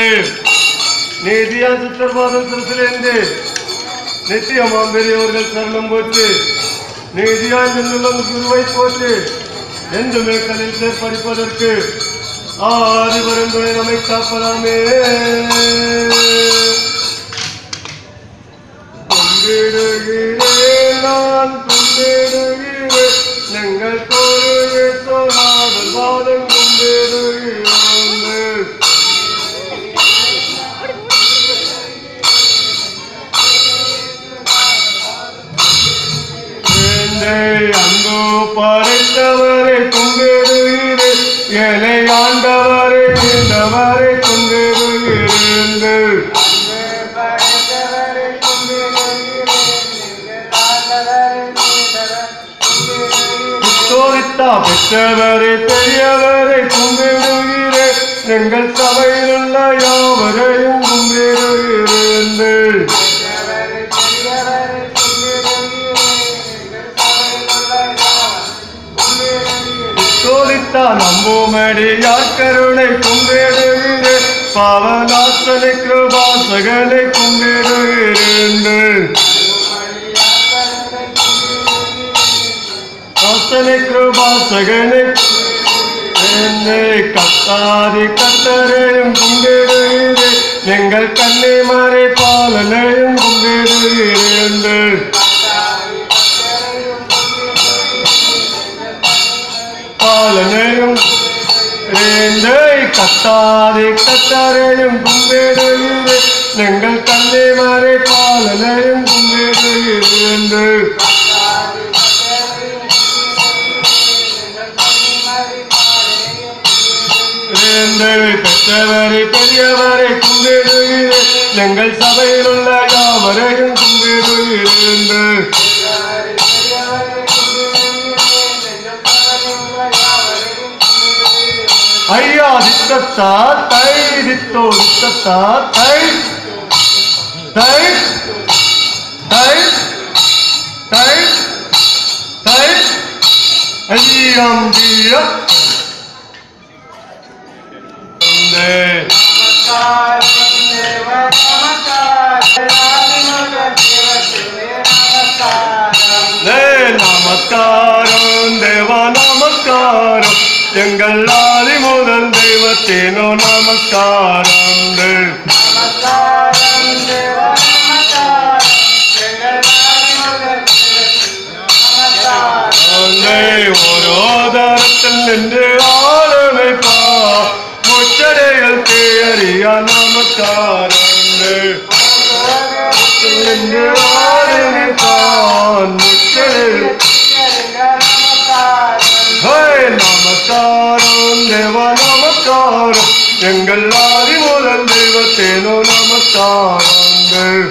நீதியா சித்தர்பாதம் சிறுசிலேந்து நித்தியமாம் பெரியவர்கள் சரணம் போட்டு நீதியாய் நின்றுள்ள குருவை போட்டு எந்த மேற்களில் சேர்ப்படிப்பதற்கு ஆதிபரந்துரை நம்மை காப்பலாமே கும்பிடுகிறேன் நான் கும்பிடுகிறேன் நீங்கள் கோருகே சொல்லாதல் வாதம் கும்பிடுகிறோம் என்னை அன்பு படைத்தவரை கும்பிடுகிறேன் என்னை ஆண்டவரை நீண்டவரை கும்பிடுகிறேன் சோதித்தா பெற்றவரை பெரியவரை கும்பிடுகிறேன் எங்கள் சபையில் உள்ள யாவரையும் கும்பிடுகிறேன் சோதித்தா நம்புமடி யார் கருணை கும்பிடுகிறேன் பாவநாசனை கிருபாசகனை கும்பிடுகிறேன் ஆசனை கிருபாசகனை என்னை கத்தாதி கத்தரையும் கும்பிடுகிறேன் எங்கள் கண்ணை மறை பாலனையும் கும்பிடுகிறேன் பாலனையும் என்னை கத்தாதி கத்தரையும் கும்பிடுகிறேன் எங்கள் கண்ணை மறை பாலனையும் கும்பிடுகிறேன் வேந்தரை பெற்றவரை பெரியவரை கும்பிடுகிறேன் எங்கள் சபையில் உள்ள யாவரையும் கும்பிடுகிறேன் ஐயா திட்டத்தா தை தித்தோ திட்டத்தா தை தை தை தை தை ஐயம் ஜீய லே நமஸ்காரம் தேவா நமஸ்காரம் எங்கள் ஆதி முதல் தெய்வத்தேனோ நமஸ்காரம் ഓരോതരത്തിൽ നിന്റെ ആളமைப்பா മുച്ചടയിൽ കയറിയ നമസ്കാരം നിന്റെ ആളமைப்பான் മുച്ചടയിൽ ஹே நமஸ்காரம் தேவ நமஸ்காரம் எங்கள் ஆதி முதல் தெய்வத்தேனோ நமஸ்காரம்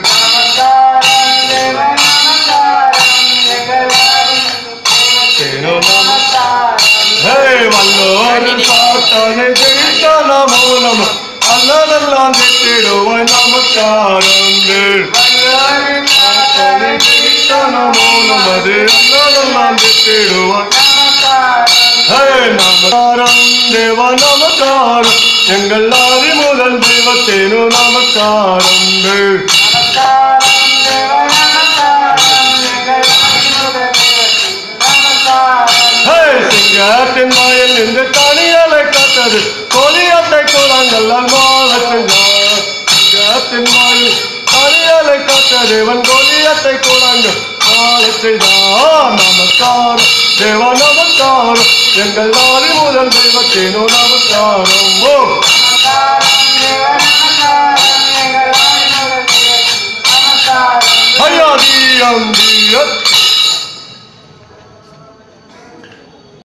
தேனோ நமஸ்காரம் ஹே வல்லோரின் சாத்தானை ஜெயித்தான மூலம் அல்லதெல்லாம் திட்டிடுவாய் நமஸ்காரம் சாத்தானை ஜெயித்தான மூலம் அது அல்லதெல்லாம் திட்டிடுவாய் ஹே நமஸ்காரம் தேவ நமஸ்காரம் எங்கள் ஆதி முதல் தெய்வத்தேனோ நமஸ்காரம் ஹே சிங்கத்தின் வாயில் நின்று தனியலை காத்தது கொலியத்தை குளங்கள் வாழத்தின் சிங்கத்தின் வாயில் தனியலை காத்த தேவன் கொலியத்தை குளங்கள் வாழத்தை நமஸ்காரம் தேவ நமஸ்காரம் எங்கள் ஆதி முதல் தெய்வத்தேனோ நமஸ்காரம் ஓ ஐயா தீயம் தீயம்